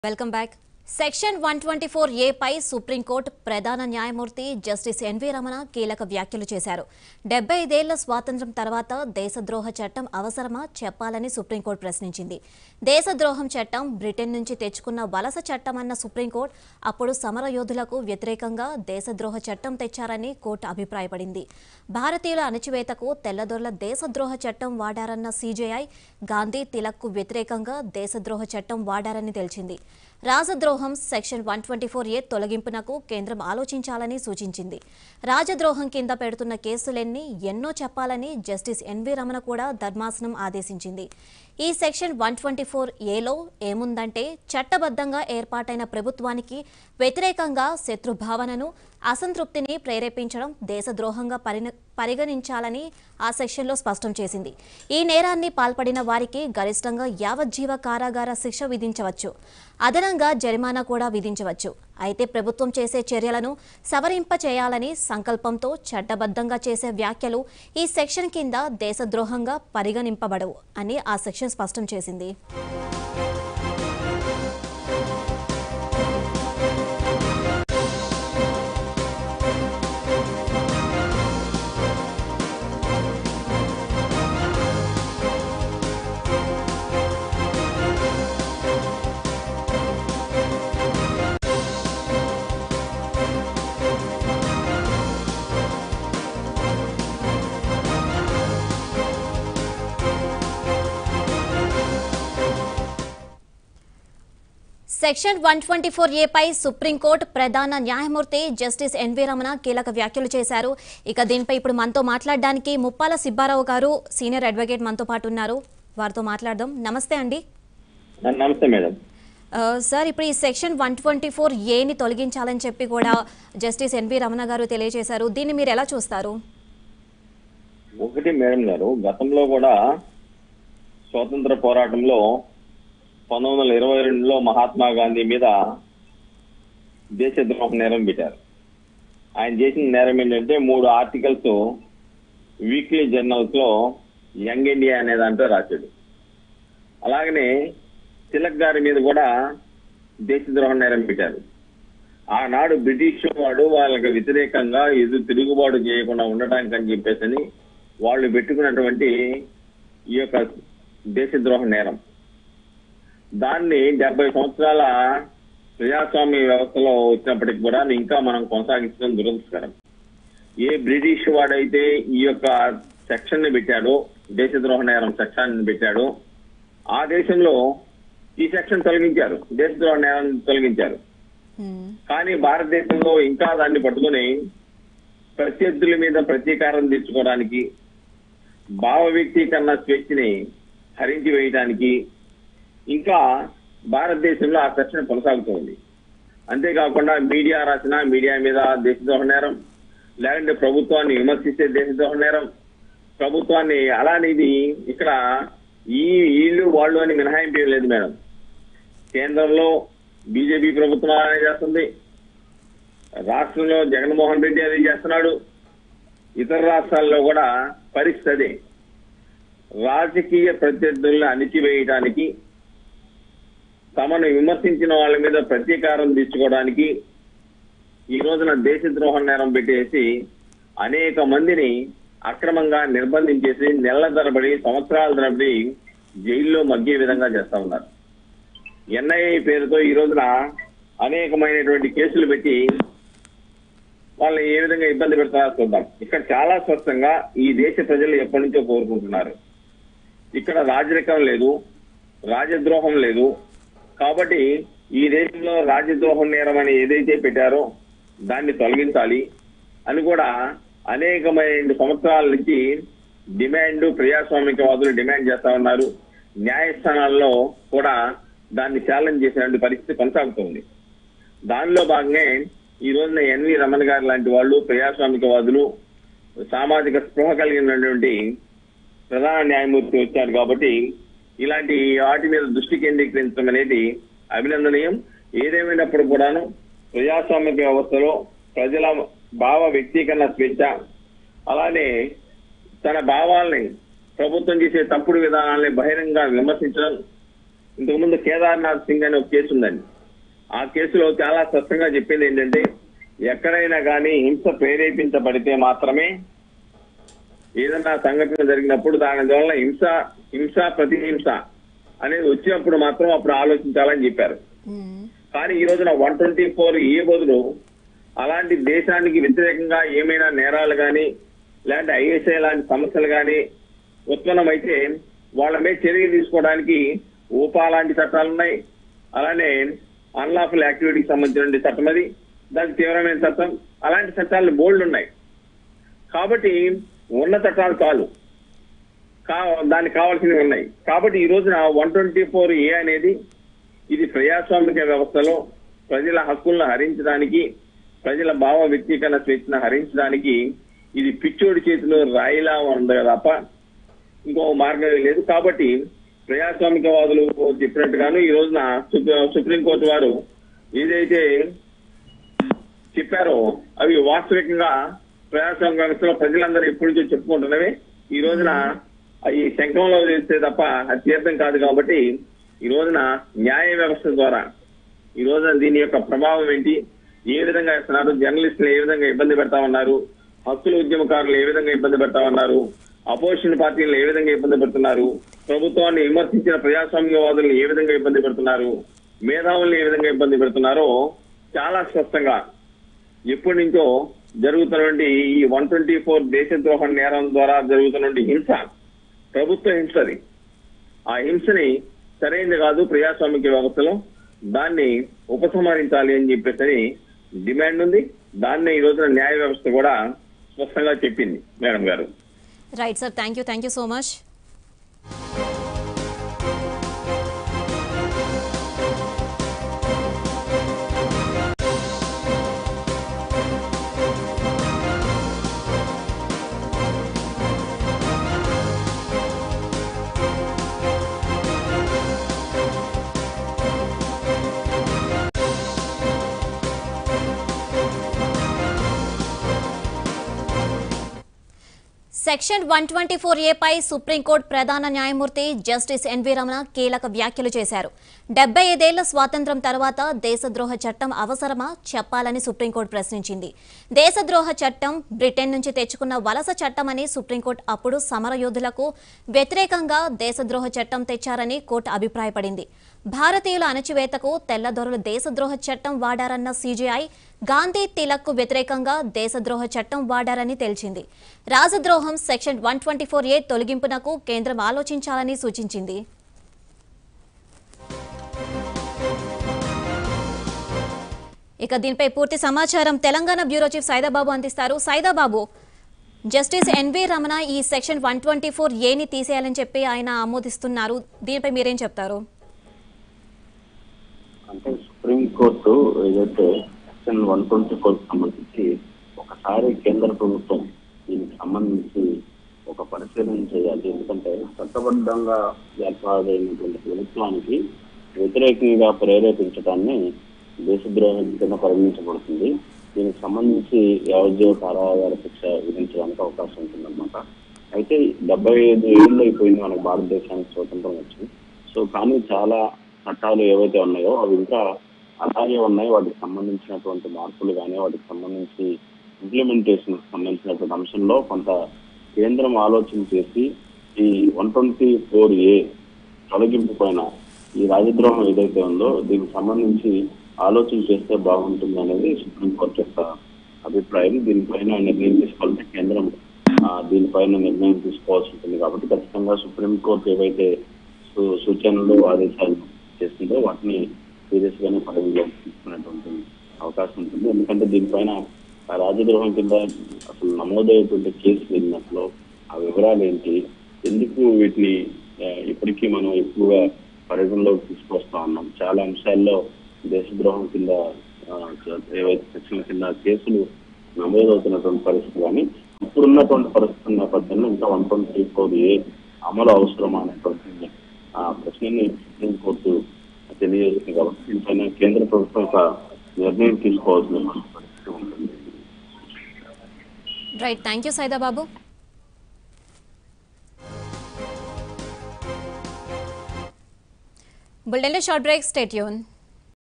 Welcome back section one twenty four A పై supreme court ప్రధాన న్యాయమూర్తి జస్టిస్ ఎన్వి రమణ కీలక వ్యాఖ్యలు చేశారు డెబ్బై ఐదేళ్ల స్వాతంత్ర్యం తర్వాత దేశద్రోహ చట్టం అవసరమా చెప్పాలని సుప్రీంకోర్టు ప్రశ్నించింది దేశద్రోహం చట్టం బ్రిటన్ నుంచి తెచ్చుకున్న వలస చట్టం అన్న సుప్రీంకోర్టు అప్పుడు సమరయోధులకు వ్యతిరేకంగా దేశద్రోహ చట్టం తెచ్చారని కోర్టు అభిప్రాయపడింది భారతీయుల అణచివేతకు తెల్లదొరల దేశద్రోహ చట్టం వాడారన్న సీజేఐ గాంధీ తిలక్కు వ్యతిరేకంగా దేశద్రోహ చట్టం వాడారని తెలిసింది రాజద్రోహం section one twenty four A తొలగింపునకు కేంద్రం ఆలోచించాలని సూచించింది రాజద్రోహం కింద పెడుతున్న కేసులెన్ని ఎన్నో చెప్పాలని జస్టిస్ ఎన్వి రమణ కూడా ధర్మాసనం ఆదేశించింది ఈ సెక్షన్ వన్ ట్వంటీ ఫోర్ ఏలో ఏముందంటే చట్టబద్ధంగా ఏర్పాటైన ప్రభుత్వానికి వ్యతిరేకంగా శత్రుభావనను అసంతృప్తిని ప్రేరేపించడం దేశద్రోహంగా పరిణ పరిగణించాలని ఆ సెక్షన్లో స్పష్టం చేసింది ఈ నేరాన్ని పాల్పడిన వారికి గరిష్టంగా యావజ్జీవ కారాగార శిక్ష విధించవచ్చు అదనంగా జరిమానా కూడా విధించవచ్చు అయితే ప్రభుత్వం చేసే చర్యలను సవరింప చేయాలని సంకల్పంతో చట్టబద్ధంగా చేసే వ్యాఖ్యలు ఈ సెక్షన్ కింద దేశద్రోహంగా పరిగణింపబడవు అని ఆ సెక్షన్ స్పష్టం చేసింది section one twenty four A పై సుప్రీంకోర్టు ప్రధాన న్యాయమూర్తి జస్టిస్ ఎన్వి రమణ కీలక వ్యాఖ్యలు చేశారు ఇక దీనిపై ఇప్పుడు మనతో మాట్లాడడానికి ముప్పాల సిబ్బారావు గారు సీనియర్ అడ్వకేట్ మనతో పాటు ఉన్నారు వారితో మాట్లాడదాం నమస్తే అండి నమస్తే మేడం ఆ, సార్ ఇప్పుడు ఈ సెక్షన్ వన్ ట్వంటీ ఫోర్ ఏని తొలగించాలని చెప్పి కూడా జస్టిస్ ఎన్వి రమణ గారు తెలియజేశారు దీన్ని మీరు ఎలా చూస్తారు ఒకటి మేడం గారు గతంలో కూడా స్వాతంత్ర పోరాటంలో పంతొమ్మిది వందల ఇరవై రెండులో మహాత్మా గాంధీ మీద దేశద్రోహ నేరం పెట్టారు ఆయన చేసిన నేరం ఏంటంటే మూడు ఆర్టికల్స్ వీక్లీ జర్నల్స్ లో యంగ్ ఇండియా అనే దాంట్లో రాశాడు అలాగనే తిలక్ గారి మీద కూడా దేశద్రోహ నేరం పెట్టారు ఆనాడు బ్రిటిష్ వాడు వాళ్ళకి వ్యతిరేకంగా ఎదురు తిరుగుబాటు చేయకుండా ఉండటానికి అని చెప్పేసి వాళ్ళు పెట్టుకున్నటువంటి ఈ యొక్క దేశద్రోహ నేరం దాన్ని డెబ్బై సంవత్సరాల ప్రజాస్వామ్య వ్యవస్థలో వచ్చినప్పటికి కూడా ఇంకా మనం కొనసాగించడం దురదృష్టకరం ఏ బ్రిటిష్ వాడైతే ఈ యొక్క సెక్షన్ ని పెట్టాడో దేశద్రోహ నేరం సెక్షన్ ని పెట్టాడో ఆ దేశంలో ఈ సెక్షన్ తొలగించారు దేశద్రోహ నేరం తొలగించారు హ్మ్. కానీ భారతదేశంలో ఇంకా దాన్ని పట్టుకుని ప్రత్యర్థుల మీద ప్రతీకారం తెచ్చుకోవడానికి భావ వ్యక్తీకరణ స్వేచ్ఛని హరించి వేయడానికి ఇంకా భారతదేశంలో ఆ ప్రశ్న కొనసాగుతోంది అంతేకాకుండా మీడియా రాసిన మీడియా మీద దేశద్రోహ నేరం లేదంటే ప్రభుత్వాన్ని విమర్శిస్తే దేశద్రోహ నేరం ప్రభుత్వాన్ని అలానేది ఇక్కడ ఈ వీళ్ళు వాళ్ళు అని మినహాయింపు ఏం లేదు మేడం కేంద్రంలో బీజేపీ ప్రభుత్వం అలానే చేస్తుంది రాష్ట్రంలో జగన్మోహన్ రెడ్డి అది చేస్తున్నాడు ఇతర రాష్ట్రాల్లో కూడా పరిస్థితి అదే రాజకీయ ప్రత్యర్థులను అణిచివేయడానికి తమను విమర్శించిన వాళ్ళ మీద ప్రతీకారం తీర్చుకోవడానికి ఈ రోజున దేశద్రోహ నేరం పెట్టేసి అనేక మందిని అక్రమంగా నిర్బంధించేసి నెలల తరబడి సంవత్సరాల తరబడి జైల్లో మగ్గే విధంగా చేస్తా ఉన్నారు ఎన్ఐఏ పేరుతో ఈ రోజున అనేకమైనటువంటి కేసులు పెట్టి వాళ్ళని ఏ విధంగా ఇబ్బంది పెడతారో చూద్దాం ఇక్కడ చాలా స్పష్టంగా ఈ దేశ ప్రజలు ఎప్పటి నుంచో కోరుకుంటున్నారు ఇక్కడ రాజరికం లేదు రాజద్రోహం లేదు కాబట్టి ఈ దేశంలో రాజద్రోహం నేరం అని ఏదైతే పెట్టారో దాన్ని తొలగించాలి అని కూడా అనేకమైన సంవత్సరాల నుంచి డిమాండ్ ప్రజాస్వామికవాదులు డిమాండ్ చేస్తా ఉన్నారు న్యాయస్థానాల్లో కూడా దాన్ని ఛాలెంజ్ చేసినటువంటి పరిస్థితి కొనసాగుతుంది దానిలో భాగంగా ఈ రోజున ఎన్వి రమణ గారు లాంటి వాళ్ళు ప్రజాస్వామికవాదులు సామాజిక స్పృహ కలిగినటువంటి ప్రధాన న్యాయమూర్తి వచ్చారు కాబట్టి ఇలాంటి వాటి మీద దృష్టి కేంద్రీకరించడం అనేది అభినందనీయం ఏదేమైనప్పుడు కూడాను ప్రజాస్వామిక వ్యవస్థలో ప్రజల భావ వ్యక్తీకరణ స్వేచ్ఛ అలానే తన భావాల్ని ప్రభుత్వం చేసే తప్పుడు విధానాల్ని బహిరంగ విమర్శించడం ఇంతకుముందు కేదార్నాథ్ సింగ్ అనే ఒక కేసు ఉందండి ఆ కేసులో చాలా స్పష్టంగా చెప్పింది ఏంటంటే ఎక్కడైనా కానీ హింస ప్రేరేపించబడితే మాత్రమే ఏదన్నా సంఘటన జరిగినప్పుడు దాని వల్ల హింస హింస ప్రతిహింస అనేది వచ్చినప్పుడు మాత్రం అప్పుడు ఆలోచించాలని చెప్పారు మ్మ్. కానీ ఈ రోజున వన్ ట్వంటీ ఫోర్ ఏ బదులు అలాంటి దేశానికి వ్యతిరేకంగా ఏమైనా నేరాలు కానీ లేదంటే ఐఎస్ఐ లాంటి సమస్యలు కానీ ఉత్పన్నమైతే వాళ్ళ మీద చర్య తీసుకోవడానికి ఊపా లాంటి చట్టాలు ఉన్నాయి అలానే అన్లాఫుల్ యాక్టివిటీకి సంబంధించిన చట్టం అది దానికి తీవ్రమైన చట్టం అలాంటి చట్టాలు బోల్డ్ ఉన్నాయి కాబట్టి ఉన్న చట్టాలు చాలు కా దానికి కావాల్సినవి ఉన్నాయి కాబట్టి ఈ రోజున వన్ ట్వంటీ ఫోర్ ఏ అనేది ఇది ప్రజాస్వామిక వ్యవస్థలో ప్రజల హక్కులను హరించడానికి ప్రజల భావ వ్యక్తీకరణ స్వేచ్ఛను హరించడానికి ఇది పిచ్చోడి చేతిలో రాయిలా ఉంది తప్ప ఇంకో మార్గం లేదు కాబట్టి ప్రజాస్వామికవాదులు చెప్పినట్టుగాను ఈ రోజున సుప్రీ- సుప్రీంకోర్టు వారు ఏదైతే చెప్పారో అవి వాస్తవికంగా ప్రజాస్వామ్య వ్యవస్థలో ప్రజలందరూ ఎప్పటి నుంచో చెప్పుకుంటున్నవి ఈ రోజున ఈ శంఖంలో చేస్తే తప్ప అది తీర్థం కాదు కాబట్టి ఈ రోజున న్యాయ వ్యవస్థ ద్వారా ఈ రోజున దీని యొక్క ప్రభావం ఏంటి ఏ విధంగా ఇస్తున్నారు జర్నలిస్టులు ఏ విధంగా ఇబ్బంది పెడతా ఉన్నారు హక్కుల ఉద్యమకారులు ఏ విధంగా ఇబ్బంది పెడతా ఉన్నారు అపోజిషన్ పార్టీలను ఏ విధంగా ఇబ్బంది పెడుతున్నారు ప్రభుత్వాన్ని విమర్శించిన ప్రజాస్వామ్యవాదులను ఏ విధంగా ఇబ్బంది పెడుతున్నారు మేధావులను ఏ విధంగా ఇబ్బంది పెడుతున్నారో చాలా స్పష్టంగా ఎప్పటి నుంచో జరుగుతున్నటువంటి ఈ వన్ ట్వంటీ ఫోర్ దేశద్రోహ నేరం ద్వారా జరుగుతున్నటువంటి హింస ప్రభుత్వ హింసది ఆ హింసని సరైనది కాదు ప్రజాస్వామిక వ్యవస్థలో దాన్ని ఉపసంహరించాలి అని చెప్పేసి డిమాండ్ ఉంది దాన్ని ఈ రోజున న్యాయ వ్యవస్థ కూడా స్పష్టంగా చెప్పింది మేడం గారు right sir thank you thank you so much section one twenty four ఏపై సుప్రీంకోర్టు ప్రధాన న్యాయమూర్తి జస్టిస్ ఎన్వి రమణ కీలక వ్యాఖ్యలు చేశారు డెబ్బై ఐదేళ్ల స్వాతంత్ర్యం తర్వాత దేశద్రోహ చట్టం అవసరమా చెప్పాలని సుప్రీంకోర్టు ప్రశ్నించింది దేశద్రోహ చట్టం బ్రిటన్ నుంచి తెచ్చుకున్న వలస చట్టమని సుప్రీంకోర్టు అప్పుడు సమరయోధులకు వ్యతిరేకంగా దేశద్రోహ చట్టం తెచ్చారని కోర్టు అభిప్రాయపడింది భారతీయుల అణచివేతకు తెల్లదొరలు దేశద్రోహ చట్టం వాడారన్న సీజీఐ గాంధీ తిలక్కు వ్యతిరేకంగా దేశద్రోహ చట్టం వాడారని తేల్చింది రాజద్రోహం section one twenty four A తొలగింపునకు కేంద్రం ఆలోచించాలని సూచించింది ఇక దీనిపై పూర్తి సమాచారం తెలంగాణ బ్యూరో చీఫ్ సైదాబాబు అందిస్తారు సైదాబాబు జస్టిస్ ఎన్వి రమణ ఈ సెక్షన్ వన్ ట్వంటీ ఫోర్ ఏని తీసేయాలని చెప్పి ఆయన ఆమోదిస్తున్నారు దీనిపై మీరేం చెప్తారు అంటే సుప్రీం కోర్టు ఏదైతే సెక్షన్ వన్ ట్వంటీ ఫోర్ సంబంధించి ఒకసారి కేంద్ర ప్రభుత్వం దీనికి సంబంధించి ఒక పరిశీలన చేయాలి ఎందుకంటే చట్టబద్ధంగా ఏర్పాటైనటువంటి ప్రభుత్వానికి వ్యతిరేకంగా ప్రేరేపించడాన్ని దేశద్రోహం కింద పరిగణించబడుతుంది దీనికి సంబంధించి యావజ్జీవ కారాగార శిక్ష విధించడానికి అవకాశం ఉంటుందన్నమాట అయితే డెబ్బై ఐదు ఏళ్ళు అయిపోయింది మనకు భారతదేశానికి స్వతంత్రం వచ్చింది సో కానీ చాలా చట్టాలు ఏవైతే ఉన్నాయో అవి ఇంకా అలాగే ఉన్నాయి వాటికి సంబంధించినటువంటి మార్పులు కానీ వాటికి సంబంధించి ఇంప్లిమెంటేషన్ సంబంధించినటువంటి అంశంలో కొంత కేంద్రం ఆలోచన చేసి ఈ వన్ ట్వంటీ ఫోర్ ఏ తొలగింపు పైన ఈ రాజద్రోహం ఏదైతే ఉందో దీనికి సంబంధించి ఆలోచన చేస్తే బాగుంటుంది అనేది సుప్రీంకోర్టు యొక్క అభిప్రాయం దీనిపైన నిర్ణయం తీసుకోవాలంటే కేంద్రం ఆ, దీనిపైన నిర్ణయం తీసుకోవాల్సి ఉంటుంది కాబట్టి ఖచ్చితంగా సుప్రీంకోర్టు ఏవైతే సూ- సూచనలు ఆదేశాలు చేస్తుందో వాటిని సీరియస్ గానే పరిగణలోకి తీసుకునేటువంటి అవకాశం ఉంటుంది ఎందుకంటే దీనిపైన ఆ రాజద్రోహం కింద అసలు నమోదయ్యేటువంటి కేసు వెళ్ళినట్లు ఆ వివరాలు ఏంటి ఎందుకు వీటిని ఆ, ఇప్పటికీ మనం ఎక్కువగా పరిగణలోకి తీసుకొస్తా ఉన్నాం చాలా అంశాల్లో దేశద్రోహం కింద ఆ, ఏవైతే సెక్షన్ల కింద కేసులు నమోదవుతున్నటువంటి పరిస్థితి కానీ ఇప్పుడున్నటువంటి పరిస్థితుల నేపథ్యంలో ఇంకా వన్ ట్వంటీ ఫోర్ ఏ అమలు అవసరం అనేటువంటి ఆ ప్రశ్నని సుప్రీంకోర్టు తెలియజేస్తుంది కాబట్టి దీనిపైన కేంద్ర ప్రభుత్వం ఒక నిర్ణయం తీసుకోవాల్సిన పరిస్థితి ఉంటుంది రైట్ థ్యాంక్ యూ సైదాబాబు బులెటిన్లో షార్ట్ బ్రేక్ స్టేట్ యూన్